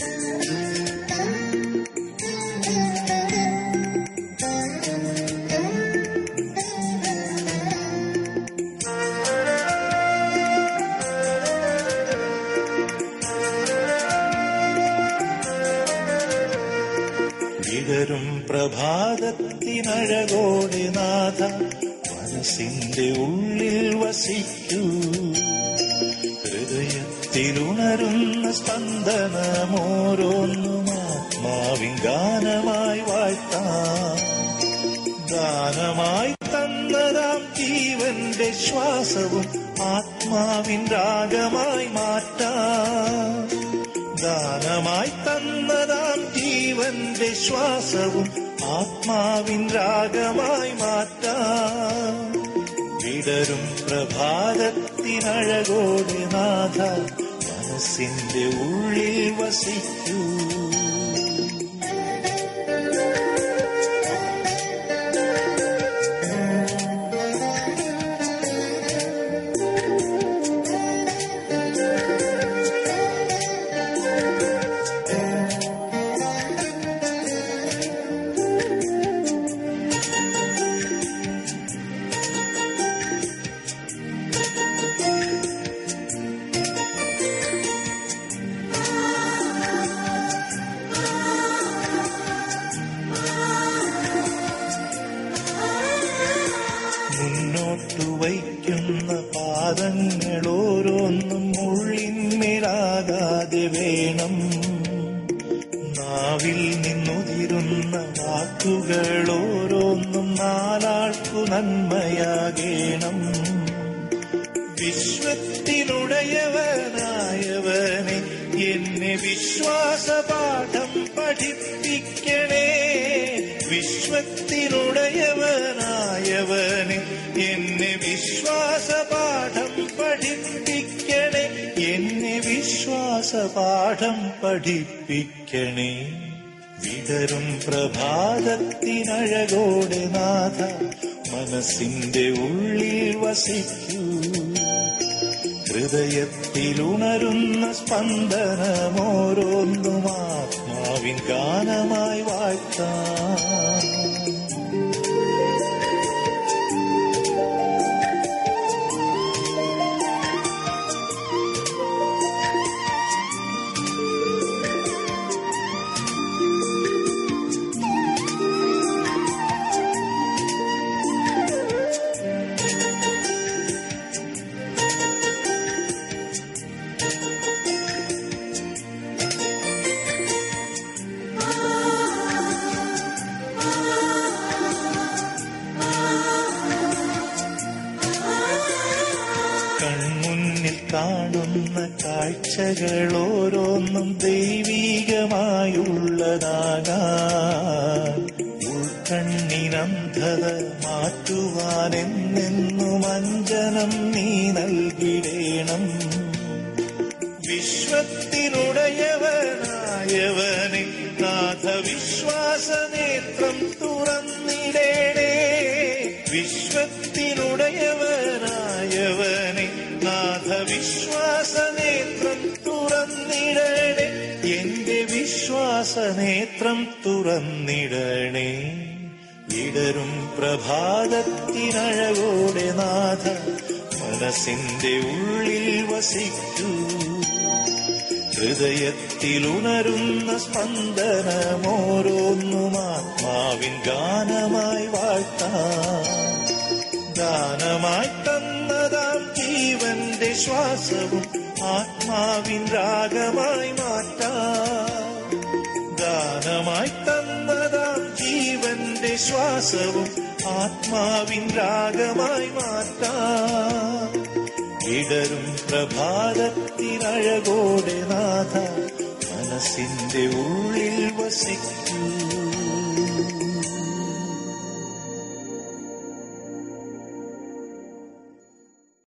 വിടരും പ്രഭാതത്തിനഴകോടെ നാഥ മനസ്സിന്റെ ഉള്ളിൽ വസിക്കൂ ഹൃദയത്തിലുണരുന്ന സ്പന്ദനമോരോന്നും ആത്മാവിൻ ഗാനമായി വാഴ്ത്താം ദാനമായി തന്നതാം ജീവന്റെ ശ്വാസവും ആത്മാവിൻ രാഗമായി മാറ്റാം ദാനമായി തന്നതാം ജീവന്റെ ശ്വാസവും ആത്മാവിൻ രാഗമായി മാറ്റാം വിടരും പ്രഭാതത്തിനഴകോടെ നാഥ മനസ്സിന്റെ ഉള്ളിൽ വസിക്കൂ മുന്നോട്ടു വയ്ക്കുന്ന പാദങ്ങൾ ഓരോന്നും ഉള്ളിന്മേലാകാതെ വേണം നാവിൽ നിന്നുതിരുന്ന വാക്കുകൾ ഓരോന്നും നാലാൾക്കു നന്മയാകേണം വിശ്വത്തിനുടയവനായവനെ എന്നെ വിശ്വാസപാഠം പഠിപ്പിക്കണേ വിശ്വത്തിനുടയവനായവനെ എന്നെ വിശ്വാസപാഠം പഠിപ്പിക്കണേ എന്നെ വിശ്വാസപാഠം പഠിപ്പിക്കണേ വിടരും പ്രഭാതത്തിനഴകോടെ നാഥ മനസ്സിന്റെ ഉള്ളിൽ വസിക്കൂ ഹൃദയത്തിലുണരുന്ന സ്പന്ദനമോരോന്നും ആത്മാവിൻ ഗാനമായി വാഴ്ത്താം കൺമുന്നിൽ കാണുന്ന കാഴ്ചകൾ ഓരോന്നും ദൈവീകമായുള്ളതാകാൻ ഉൾക്കണ്ണിനന്ധത മാറ്റുവാനെന്നെന്നും അഞ്ജനം നീ നൽകിടേണം വിശ്വത്തിനുടയവനായവനെ നാഥ വിശ്വാസനേത്രം തുറന്നിടേണേ വിശ്വത്തിനുടയവനായവനെ നാഥ വിശ്വാസനേത്രം തുറന്നിടണേ എന്റെ വിശ്വാസനേത്രം തുറന്നിടണേ വിടരും പ്രഭാതത്തിനഴകോടെ നാഥ മനസ്സിന്റെ ഉള്ളിൽ വസിക്കൂ ഹൃദയത്തിലുണരുന്ന സ്പന്ദനമോരോന്നും ആത്മാവിൻ ഗാനമായി വാഴ്ത്താം ദാനമായി തന്നതാം ജീവന്റെ ശ്വാസവും ആത്മാവിൻ രാഗമായി മാറ്റാം ദാനമായി തന്നതാം ജീവന്റെ ശ്വാസവും ആത്മാവിൻ രാഗമായി മാറ്റാം ഇടരും പ്രഭാതത്തിനഴകോടെ നാഥ മനസ്സിന്റെ ഉള്ളിൽ വസിക്കൂ